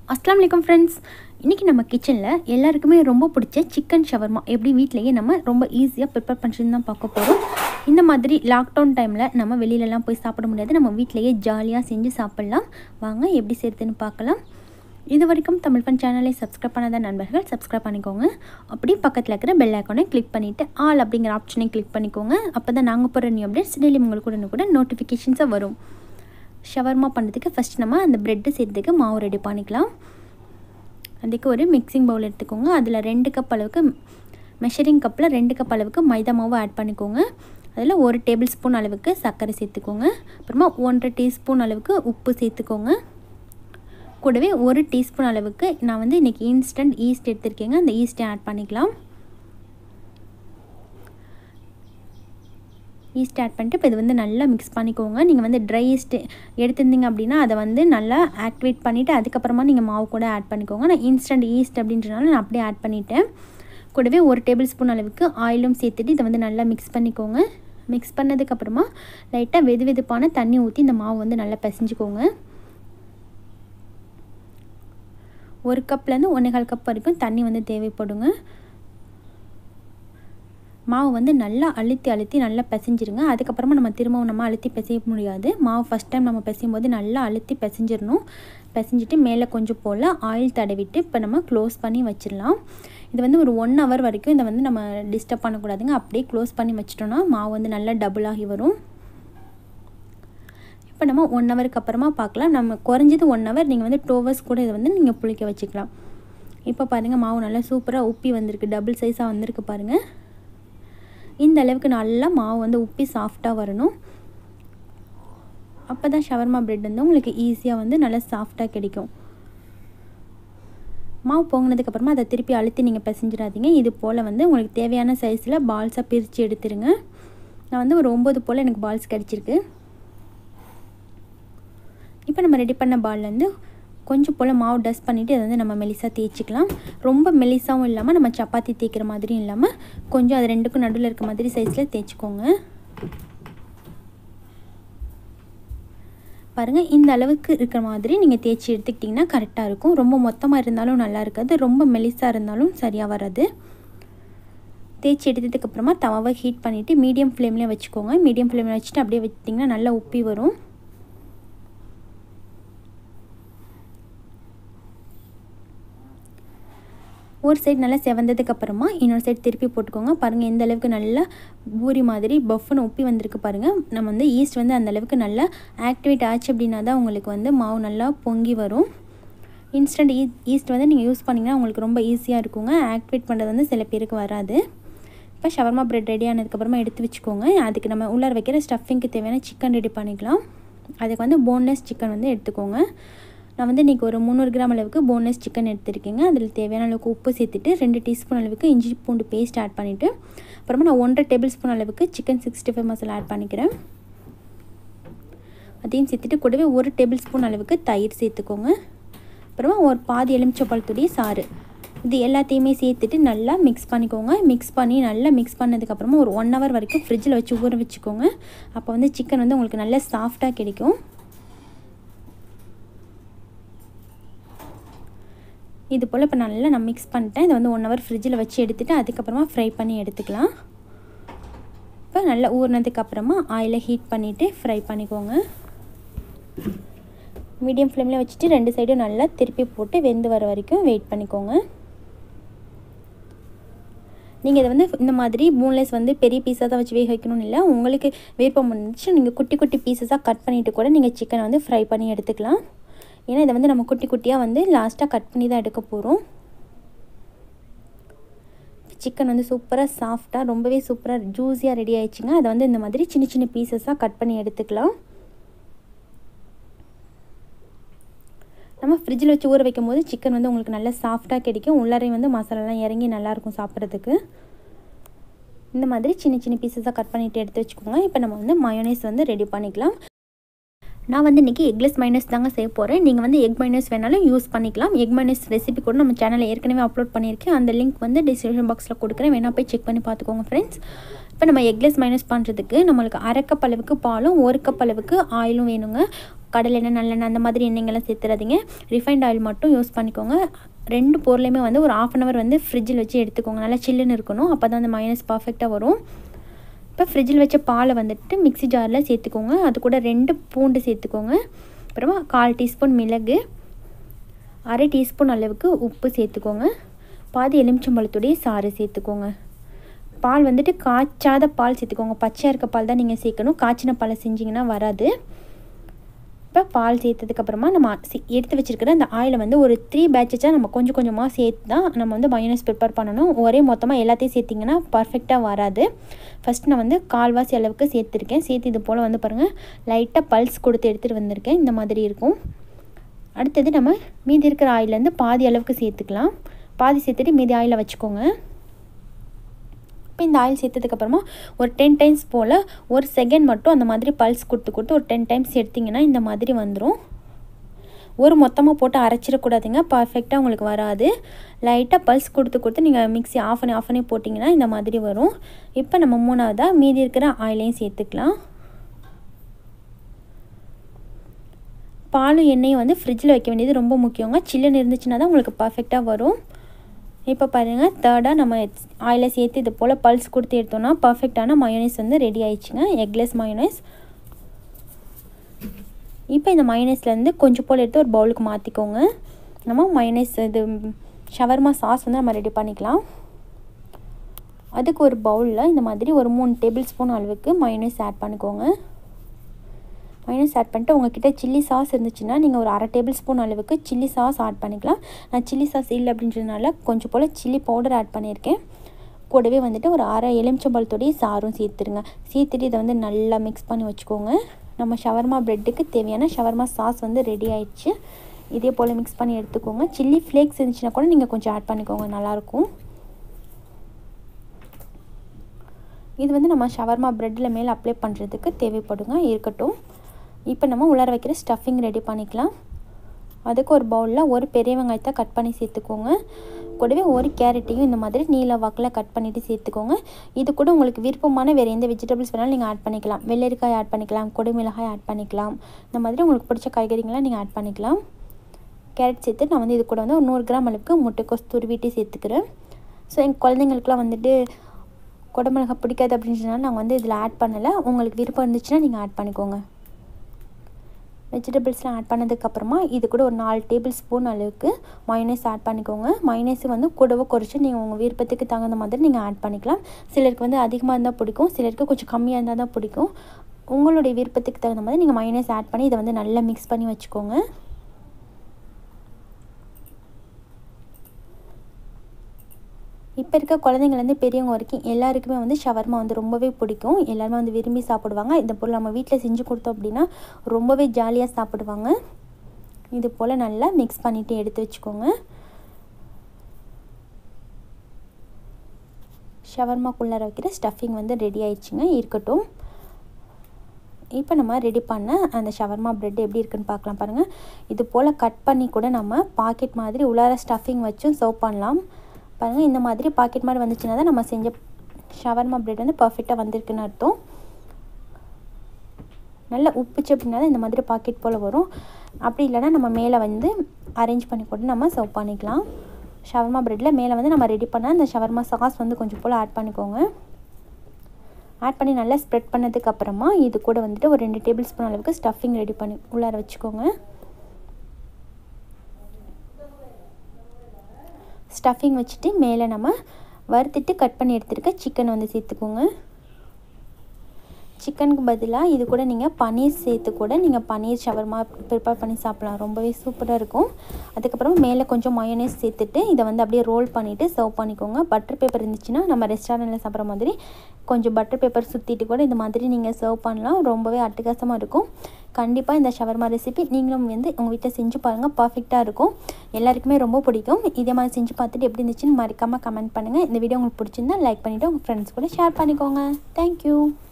அஸ்லாம் வலைக்கம் ஃப்ரெண்ட்ஸ் இன்றைக்கி நம்ம கிச்சனில் எல்லாருக்குமே ரொம்ப பிடிச்ச சிக்கன் ஷவர்மா எப்படி வீட்டிலேயே நம்ம ரொம்ப ஈஸியாக ப்ரிப்பேர் பண்ணுறதுன்னு தான் பார்க்க போகிறோம் இந்த மாதிரி லாக்டவுன் டைமில் நம்ம வெளியிலலாம் போய் சாப்பிட முடியாது நம்ம வீட்டிலேயே ஜாலியாக செஞ்சு சாப்பிட்லாம் வாங்க எப்படி செய்கிறதுன்னு பார்க்கலாம் இது வரைக்கும் தமிழ் ஃபன் சேனலை சப்ஸ்கிரைப் பண்ணாத நண்பர்கள் சப்ஸ்கிரைப் பண்ணிக்கோங்க அப்படி பக்கத்தில் இருக்கிற பெல் ஐக்கானை கிளிக் பண்ணிவிட்டு ஆல் அப்படிங்கிற ஆப்ஷனை கிளிக் பண்ணிக்கோங்க அப்போ தான் நாங்கள் போகிற நியூ அப்டேட்ஸ் டெய்லி உங்களுக்கு கூட கூட நோட்டிஃபிகேஷன்ஸாக வரும் ஷவர்மா பண்ணுறதுக்கு ஃபஸ்ட் நம்ம அந்த ப்ரெட்டு செய்கிறதுக்கு மாவு ரெடி பண்ணிக்கலாம் அதுக்கு ஒரு மிக்சிங் பவுல் எடுத்துக்கோங்க அதில் ரெண்டு கப் அளவுக்கு மெஷரிங் கப்பில் ரெண்டு கப் அளவுக்கு மைதா மாவு ஆட் பண்ணிக்கோங்க அதில் ஒரு டேபிள் ஸ்பூன் அளவுக்கு சர்க்கரை சேர்த்துக்கோங்க அப்புறமா ஒன்றரை டீஸ்பூன் அளவுக்கு உப்பு சேர்த்துக்கோங்க கூடவே ஒரு டீஸ்பூன் அளவுக்கு நான் வந்து இன்றைக்கி இன்ஸ்டன்ட் ஈஸ்ட் எடுத்திருக்கேங்க அந்த ஈஸ்ட்டை ஆட் பண்ணிக்கலாம் ஈஸ்ட் ஆட் பண்ணிட்டு இப்போ இது வந்து நல்லா மிக்ஸ் பண்ணிக்கோங்க நீங்கள் வந்து ட்ரை ஈஸ்ட் எடுத்திருந்தீங்க அப்படின்னா அதை வந்து நல்லா ஆக்டிவேட் பண்ணிவிட்டு அதுக்கப்புறமா நீங்கள் மாவு கூட ஆட் பண்ணிக்கோங்க நான் இன்ஸ்டன்ட் ஈஸ்ட் அப்படின்றனால நான் அப்படியே ஆட் பண்ணிவிட்டேன் கூடவே ஒரு டேபிள் ஸ்பூன் அளவுக்கு ஆயிலும் சேர்த்துட்டு இதை வந்து நல்லா மிக்ஸ் பண்ணிக்கோங்க மிக்ஸ் பண்ணதுக்கப்புறமா லைட்டாக வெது வெதுப்பான தண்ணி ஊற்றி இந்த மாவு வந்து நல்லா பிசைஞ்சிக்கோங்க ஒரு கப்லேருந்து ஒன்றேகால் கப் வரைக்கும் தண்ணி வந்து தேவைப்படுங்க மாவு வந்து நல்லா அழுத்தி அழுத்தி நல்லா பிசைஞ்சிருங்க அதுக்கப்புறமா நம்ம திரும்பவும் நம்ம அழுத்தி பிசைய முடியாது மாவு ஃபஸ்ட் டைம் நம்ம பிசையும் போது நல்லா அழுத்தி பிசைஞ்சிடணும் பிசைஞ்சிட்டு மேலே கொஞ்சம் போல் ஆயில் தடவிட்டு இப்போ நம்ம க்ளோஸ் பண்ணி வச்சிடலாம் இது வந்து ஒரு ஒன் ஹவர் வரைக்கும் இதை வந்து நம்ம டிஸ்டர்ப் பண்ணக்கூடாதுங்க அப்படியே க்ளோஸ் பண்ணி வச்சிட்டோன்னா மாவு வந்து நல்லா டபுள் ஆகி வரும் இப்போ நம்ம ஒன் ஹவருக்கு அப்புறமா பார்க்கலாம் நம்ம குறைஞ்சது ஒன் ஹவர் நீங்கள் வந்து டூ ஹவர்ஸ் கூட இதை வந்து நீங்கள் புளிக்க வச்சுக்கலாம் இப்போ பாருங்கள் மாவு நல்லா சூப்பராக உப்பி வந்திருக்கு டபுள் சைஸாக வந்திருக்கு பாருங்கள் இந்த அளவுக்கு நல்லா மாவு வந்து உப்பி சாஃப்டாக வரணும் அப்போ தான் ஷவர்மா ப்ரெட் வந்து உங்களுக்கு ஈஸியாக வந்து நல்லா சாஃப்டாக கிடைக்கும் மாவு பொங்கினதுக்கப்புறமா அதை திருப்பி அழுத்தி நீங்கள் பிசைஞ்சிடாதீங்க இது போல் வந்து உங்களுக்கு தேவையான சைஸில் பால்ஸாக பிரித்து எடுத்துருங்க நான் வந்து ஒரு ஒம்பது போல் எனக்கு பால்ஸ் கிடச்சிருக்கு இப்போ நம்ம ரெடி பண்ண பால்லேருந்து கொஞ்சம் போல் மாவு டஸ்ட் பண்ணிவிட்டு அதை வந்து நம்ம மெலிசாக தேய்ச்சிக்கலாம் ரொம்ப மெலிசாகவும் இல்லாமல் நம்ம சப்பாத்தி தேய்க்கிற மாதிரியும் இல்லாமல் கொஞ்சம் அது ரெண்டுக்கும் நடுவில் இருக்க மாதிரி சைஸில் தேய்ச்சிக்கோங்க பாருங்கள் இந்த அளவுக்கு இருக்கிற மாதிரி நீங்கள் தேய்ச்சி எடுத்துக்கிட்டிங்கன்னா கரெக்டாக இருக்கும் ரொம்ப மொத்தமாக இருந்தாலும் நல்லா இருக்காது ரொம்ப மெலிசாக இருந்தாலும் சரியாக வராது தேய்ச்சி எடுத்ததுக்கப்புறமா தவாவை ஹீட் பண்ணிவிட்டு மீடியம் ஃப்ளேம்லேயே வச்சுக்கோங்க மீடியம் ஃப்ளேமில் வச்சுட்டு அப்படியே வச்சிட்டிங்கன்னா நல்லா உப்பி வரும் ஒரு சைடு நல்லா செவந்ததுக்கு அப்புறமா இன்னொரு சைடு திருப்பி போட்டுக்கோங்க பாருங்கள் எந்த அளவுக்கு நல்லா பூரி மாதிரி பஃப்னு உப்பி வந்திருக்கு பாருங்கள் நம்ம வந்து ஈஸ்ட் வந்து அந்த அளவுக்கு நல்லா ஆக்டிவேட் ஆச்சு அப்படின்னா தான் உங்களுக்கு வந்து மாவு நல்லா பொங்கி வரும் இன்ஸ்டன்ட் ஈ ஈஸ்ட் வந்து நீங்கள் யூஸ் பண்ணிங்கன்னா உங்களுக்கு ரொம்ப ஈஸியாக இருக்குங்க ஆக்டிவேட் பண்ணுறது வந்து சில பேருக்கு வராது இப்போ ஷவர்மா ப்ரெட் ரெடி ஆனதுக்கப்புறமா எடுத்து வச்சுக்கோங்க அதுக்கு நம்ம உள்ளார வைக்கிற ஸ்டஃபிங்க்கு தேவையான சிக்கன் ரெடி பண்ணிக்கலாம் அதுக்கு வந்து போன்லெஸ் சிக்கன் வந்து எடுத்துக்கோங்க நான் வந்து இன்றைக்கி ஒரு முந்நூறு கிராம் அளவுக்கு போன்லெஸ் சிக்கன் எடுத்திருக்கேங்க அதில் தேவையான அளவுக்கு உப்பு சேர்த்துட்டு ரெண்டு டீஸ்பூன் அளவுக்கு இஞ்சி பூண்டு பேஸ்ட் ஆட் பண்ணிவிட்டு அப்புறமா நான் ஒன்றரை டேபிள் ஸ்பூன் அளவுக்கு chicken sixty five masala add பண்ணிக்கிறேன் அதையும் சேர்த்துட்டு கூடவே ஒரு டேபிள் ஸ்பூன் அளவுக்கு தயிர் சேர்த்துக்கோங்க அப்புறமா ஒரு பாதி எலுமிச்சப்பழத்துடைய சாறு இது எல்லாத்தையுமே சேர்த்துட்டு நல்லா மிக்ஸ் பண்ணிக்கோங்க மிக்ஸ் பண்ணி நல்லா மிக்ஸ் பண்ணதுக்கப்புறமா ஒரு ஒன் ஹவர் வரைக்கும் ஃப்ரிட்ஜில் வச்சு ஊற வச்சுக்கோங்க அப்போ வந்து சிக்கன் வந்து உங்களுக்கு நல்லா சாஃப்டாக கிடைக்கும் இது போல் இப்போ நல்லா நான் மிக்ஸ் பண்ணிட்டேன் இதை வந்து ஒன் ஹவர் ஃப்ரிட்ஜில் வச்சு எடுத்துகிட்டு அதுக்கப்புறமா ஃப்ரை பண்ணி எடுத்துக்கலாம் இப்போ நல்லா ஊறினதுக்கப்புறமா ஆயிலை ஹீட் பண்ணிவிட்டு ஃப்ரை பண்ணிக்கோங்க மீடியம் ஃப்ளேமில் வச்சுட்டு ரெண்டு சைடும் நல்லா திருப்பி போட்டு வெந்து வர வரைக்கும் வெயிட் பண்ணிக்கோங்க நீங்கள் இதை வந்து இந்த மாதிரி போன்லெஸ் வந்து பெரிய பீஸாக தான் வச்சு வேக வைக்கணும்னு இல்லை உங்களுக்கு விருப்பம் வந்துச்சு நீங்கள் குட்டி குட்டி பீசஸாக கட் பண்ணிவிட்டு கூட நீங்கள் சிக்கனை வந்து ஃப்ரை பண்ணி எடுத்துக்கலாம் ஏன்னா இதை வந்து நம்ம குட்டி குட்டியாக வந்து லாஸ்ட்டாக கட் பண்ணி தான் எடுக்க போகிறோம் சிக்கன் வந்து சூப்பராக சாஃப்டாக ரொம்பவே சூப்பராக ஜூஸியாக ரெடி ஆயிடுச்சுங்க அதை வந்து இந்த மாதிரி சின்ன சின்ன பீசஸாக கட் பண்ணி எடுத்துக்கலாம் நம்ம ஃப்ரிட்ஜில் வச்சு ஊற வைக்கும் போது சிக்கன் வந்து உங்களுக்கு நல்லா சாஃப்டாக கிடைக்கும் உள்ளாரையும் வந்து மசாலாலாம் இறங்கி நல்லாயிருக்கும் சாப்பிட்றதுக்கு இந்த மாதிரி சின்ன சின்ன பீசஸாக கட் பண்ணிவிட்டு எடுத்து வச்சுக்கோங்க இப்போ நம்ம வந்து மயோனைஸ் வந்து ரெடி பண்ணிக்கலாம் நான் வந்து இன்றைக்கி எக்லெஸ் மைனஸ் தாங்க செய்ய போகிறேன் நீங்கள் வந்து எக் மைனஸ் வேணாலும் யூஸ் பண்ணிக்கலாம் எக் மைனஸ் ரெசிபி கூட நம்ம சேனலில் ஏற்கனவே அப்லோட் பண்ணியிருக்கேன் அந்த லிங்க் வந்து டிஸ்கிரிப்ஷன் பாக்ஸில் கொடுக்குறேன் வேணால் போய் செக் பண்ணி பார்த்துக்கோங்க ஃப்ரெண்ட்ஸ் இப்போ நம்ம எக்லெஸ் மைனஸ் பண்ணுறதுக்கு நம்மளுக்கு அரை கப் அளவுக்கு பாலும் ஒரு கப் அளவுக்கு ஆயிலும் வேணுங்க கடலெண்ணெய் நல்லெண்ணெய் அந்த மாதிரி எண்ணெய்ங்கெல்லாம் சேர்த்துறாதீங்க ரிஃபைண்ட் ஆயில் மட்டும் யூஸ் பண்ணிக்கோங்க ரெண்டு பொருளையுமே வந்து ஒரு ஆஃப் அன் ஹவர் வந்து ஃப்ரிட்ஜில் வச்சு எடுத்துக்கோங்க நல்லா சில்லுன்னு இருக்கணும் அப்போ தான் அந்த மைனஸ் பர்ஃபெக்டாக வரும் இப்போ ஃப்ரிட்ஜில் வச்ச பாலை வந்துட்டு மிக்ஸி ஜாரில் சேர்த்துக்கோங்க அது கூட ரெண்டு பூண்டு சேர்த்துக்கோங்க அப்புறமா கால் டீஸ்பூன் மிளகு அரை டீஸ்பூன் அளவுக்கு உப்பு சேர்த்துக்கோங்க பாதி எலுமிச்சம்பழத்துடைய சாறு சேர்த்துக்கோங்க பால் வந்துட்டு காய்ச்சாத பால் சேர்த்துக்கோங்க பச்சையாக இருக்க பால் தான் நீங்கள் சேர்க்கணும் காய்ச்சின பாலை செஞ்சிங்கன்னா வராது இப்போ பால் சேர்த்ததுக்கப்புறமா நம்ம சி- எடுத்து வச்சிருக்கிற அந்த ஆயிலை வந்து ஒரு த்ரீ பேட்சஸாக நம்ம கொஞ்சம் கொஞ்சமாக சேர்த்து தான் நம்ம வந்து மயோனைஸ் ப்ரிப்பேர் பண்ணணும் ஒரே மொத்தமாக எல்லாத்தையும் சேர்த்திங்கன்னா பர்ஃபெக்டாக வராது ஃபஸ்ட் நான் வந்து கால்வாசி அளவுக்கு சேர்த்துருக்கேன் சேர்த்து இது போல் வந்து பாருங்கள் லைட்டாக பல்ஸ் கொடுத்து எடுத்துகிட்டு வந்திருக்கேன் இந்த மாதிரி இருக்கும் அடுத்தது நம்ம மீதி இருக்கிற ஆயிலேருந்து பாதி அளவுக்கு சேர்த்துக்கலாம் பாதி சேர்த்துட்டு மீதி ஆயிலை வச்சுக்கோங்க இப்போ இந்த ஆயில் சேர்த்ததுக்கப்புறமா ஒரு டென் டைம்ஸ் போல் ஒரு செகண்ட் மட்டும் அந்த மாதிரி பல்ஸ் கொடுத்து கொடுத்து ஒரு டென் டைம்ஸ் எடுத்திங்கன்னா இந்த மாதிரி வந்துடும் ஒரு மொத்தமாக போட்டு அரைச்சிடக்கூடாதுங்க பர்ஃபெக்டாக உங்களுக்கு வராது லைட்டாக பல்ஸ் கொடுத்து கொடுத்து நீங்கள் மிக்ஸி ஆஃப் பண்ணி ஆஃப் பண்ணி போட்டிங்கன்னா இந்த மாதிரி வரும் இப்போ நம்ம மூணாவதாக மீதி இருக்கிற ஆயிலையும் சேர்த்துக்கலாம் பாலும் எண்ணெயும் வந்து ஃப்ரிட்ஜில் வைக்க வேண்டியது ரொம்ப முக்கியங்க சில்லுன்னு இருந்துச்சுன்னா தான் உங்களுக்கு பர்ஃபெக்டாக வரும் இப்போ பாருங்கள் தேர்டாக நம்ம ஆயிலை சேர்த்து இது போல் பல்ஸ் கொடுத்து எடுத்தோம்னா பர்ஃபெக்டான மயோனைஸ் வந்து ரெடி ஆயிடுச்சுங்க எக்லெஸ் மயோனைஸ் இப்போ இந்த மயோனைஸ்லேருந்து கொஞ்சம் போல் எடுத்து ஒரு பவுலுக்கு மாற்றிக்கோங்க நம்ம மயோனைஸ் இது ஷவர்மா சாஸ் வந்து நம்ம ரெடி பண்ணிக்கலாம் அதுக்கு ஒரு பவுலில் இந்த மாதிரி ஒரு மூணு டேபிள் ஸ்பூன் அளவுக்கு மயோனைஸ் ஆட் பண்ணிக்கோங்க மைனஸ் ஆட் பண்ணிட்டு உங்ககிட்ட சில்லி சாஸ் இருந்துச்சுன்னா நீங்கள் ஒரு அரை டேபிள் ஸ்பூன் அளவுக்கு சில்லி சாஸ் ஆட் பண்ணிக்கலாம் நான் சில்லி சாஸ் இல்லை அப்படின்றதுனால கொஞ்சம் போல் சில்லி பவுடர் ஆட் பண்ணியிருக்கேன் கூடவே வந்துட்டு ஒரு அரை எலுமிச்சம்பழத்தோடைய சாரும் சேர்த்துருங்க சேர்த்துட்டு இதை வந்து நல்லா மிக்ஸ் பண்ணி வச்சுக்கோங்க நம்ம ஷவர்மா ப்ரெட்டுக்கு தேவையான ஷவர்மா சாஸ் வந்து ரெடி ஆயிடுச்சு இதே போல் மிக்ஸ் பண்ணி எடுத்துக்கோங்க சில்லி ஃப்ளேக்ஸ் இருந்துச்சுன்னா கூட நீங்கள் கொஞ்சம் ஆட் பண்ணிக்கோங்க நல்லாயிருக்கும் இது வந்து நம்ம ஷவர்மா ப்ரெட்டில் மேலே அப்ளை பண்ணுறதுக்கு தேவைப்படுங்க இருக்கட்டும் இப்போ நம்ம உள்ளார வைக்கிற ஸ்டஃபிங் ரெடி பண்ணிக்கலாம் அதுக்கு ஒரு பவுலில் ஒரு பெரிய வெங்காயத்தை கட் பண்ணி சேர்த்துக்கோங்க கூடவே ஒரு கேரட்டையும் இந்த மாதிரி நீல வாக்கில் கட் பண்ணிவிட்டு சேர்த்துக்கோங்க இது கூட உங்களுக்கு விருப்பமான வேறு எந்த வெஜிடபிள்ஸ் வேணாலும் நீங்கள் ஆட் பண்ணிக்கலாம் வெள்ளரிக்காய் ஆட் பண்ணிக்கலாம் கொடிமிளகாய் ஆட் பண்ணிக்கலாம் இந்த மாதிரி உங்களுக்கு பிடிச்ச காய்கறிங்களாம் நீங்கள் ஆட் பண்ணிக்கலாம் கேரட் சேர்த்து நான் வந்து இது கூட வந்து ஒரு நூறு கிராம் அளவுக்கு முட்டைக்கோஸ் துருவிட்டு சேர்த்துக்கிறேன் ஸோ எங்கள் குழந்தைங்களுக்குலாம் வந்துட்டு குடமிளகா பிடிக்காது அப்படின்றதுனால நாங்கள் வந்து இதில் ஆட் பண்ணலை உங்களுக்கு விருப்பம் இருந்துச்சுன்னா நீங்கள் ஆட் பண்ணிக்கோங்க வெஜிடபிள்ஸ்லாம் ஆட் பண்ணதுக்கப்புறமா இது கூட ஒரு நாலு டேபிள் ஸ்பூன் அளவுக்கு மயோனைஸ் ஆட் பண்ணிக்கோங்க மயோனைஸ் வந்து கூடவோ குறைச்சி நீங்கள் உங்கள் விருப்பத்துக்கு தகுந்த மாதிரி நீங்கள் ஆட் பண்ணிக்கலாம் சிலருக்கு வந்து அதிகமாக இருந்தால் பிடிக்கும் சிலருக்கு கொஞ்சம் கம்மியாக இருந்தால் தான் பிடிக்கும் உங்களுடைய விருப்பத்துக்கு தகுந்த மாதிரி நீங்கள் மயோனைஸ் ஆட் பண்ணி இதை வந்து நல்லா மிக்ஸ் பண்ணி வச்சுக்கோங்க இப்போ இருக்க குழந்தைங்கலேருந்து பெரியவங்க வரைக்கும் எல்லாருக்குமே வந்து ஷவர்மா வந்து ரொம்பவே பிடிக்கும் எல்லாருமே வந்து விரும்பி சாப்பிடுவாங்க இந்த பொருள் நம்ம வீட்டில் செஞ்சு கொடுத்தோம் அப்படின்னா ரொம்பவே ஜாலியாக சாப்பிடுவாங்க இது போல் நல்லா மிக்ஸ் பண்ணிவிட்டு எடுத்து வச்சுக்கோங்க ஷவர்மாக்குள்ளார வைக்கிற ஸ்டஃபிங் வந்து ரெடி ஆயிடுச்சுங்க இருக்கட்டும் இப்போ நம்ம ரெடி பண்ண அந்த ஷவர்மா ப்ரெட் எப்படி இருக்குன்னு பார்க்கலாம் பாருங்கள் இது போல் கட் பண்ணி கூட நம்ம பாக்கெட் மாதிரி உள்ளார ஸ்டஃபிங் வச்சும் சர்வ் பண்ணலாம் பாருங்கள் இந்த மாதிரி பாக்கெட் மாதிரி வந்துச்சுன்னா தான் நம்ம செஞ்ச ஷவர்மா ப்ரெட் வந்து பர்ஃபெக்டாக வந்திருக்குன்னு அர்த்தம் நல்லா உப்புச்சு அப்படின்னா தான் இந்த மாதிரி பாக்கெட் போல் வரும் அப்படி இல்லைன்னா நம்ம மேலே வந்து அரேஞ்ச் பண்ணி கூட நம்ம சர்வ் பண்ணிக்கலாம் ஷவர்மா ப்ரெட்டில் மேலே வந்து நம்ம ரெடி பண்ண அந்த ஷவர்மா சாஸ் வந்து கொஞ்சம் போல் ஆட் பண்ணிக்கோங்க ஆட் பண்ணி நல்லா ஸ்ப்ரெட் பண்ணதுக்கு அப்புறமா இது கூட வந்துட்டு ஒரு ரெண்டு டேபிள் ஸ்பூன் அளவுக்கு ஸ்டஃபிங் ரெடி பண்ணி உள்ளார வச்சுக்கோங்க ஸ்டஃபிங் வச்சுட்டு மேலே நம்ம வறுத்துட்டு கட் பண்ணி எடுத்துருக்க சிக்கன் வந்து சேர்த்துக்கோங்க சிக்கனுக்கு பதிலாக இது கூட நீங்கள் பன்னீர் சேர்த்து கூட நீங்கள் பன்னீர் ஷவர்மா ப்ரிப்பேர் பண்ணி சாப்பிட்லாம் ரொம்பவே சூப்பராக இருக்கும் அதுக்கப்புறம் மேலே கொஞ்சம் மயோனைஸ் சேர்த்துட்டு இதை வந்து அப்படியே ரோல் பண்ணிவிட்டு சர்வ் பண்ணிக்கோங்க பட்டர் பேப்பர் இருந்துச்சுன்னா நம்ம ரெஸ்டாரண்ட்டில் சாப்பிட்ற மாதிரி கொஞ்சம் பட்டர் பேப்பர் சுற்றிட்டு கூட இந்த மாதிரி நீங்கள் சர்வ் பண்ணலாம் ரொம்பவே அட்டகாசமாக இருக்கும் கண்டிப்பாக இந்த ஷவர்மா ரெசிபி நீங்களும் வந்து உங்கள் வீட்டில் செஞ்சு பாருங்கள் பர்ஃபெக்டாக இருக்கும் எல்லாருக்குமே ரொம்ப பிடிக்கும் இதே மாதிரி செஞ்சு பார்த்துட்டு எப்படி இருந்துச்சுன்னு மறக்காமல் கமெண்ட் பண்ணுங்கள் இந்த வீடியோ உங்களுக்கு பிடிச்சிருந்தா லைக் பண்ணிவிட்டு உங்கள் ஃப்ரெண்ட்ஸ் கூட ஷேர் பண்ணிக்கோங்க தேங்க்யூ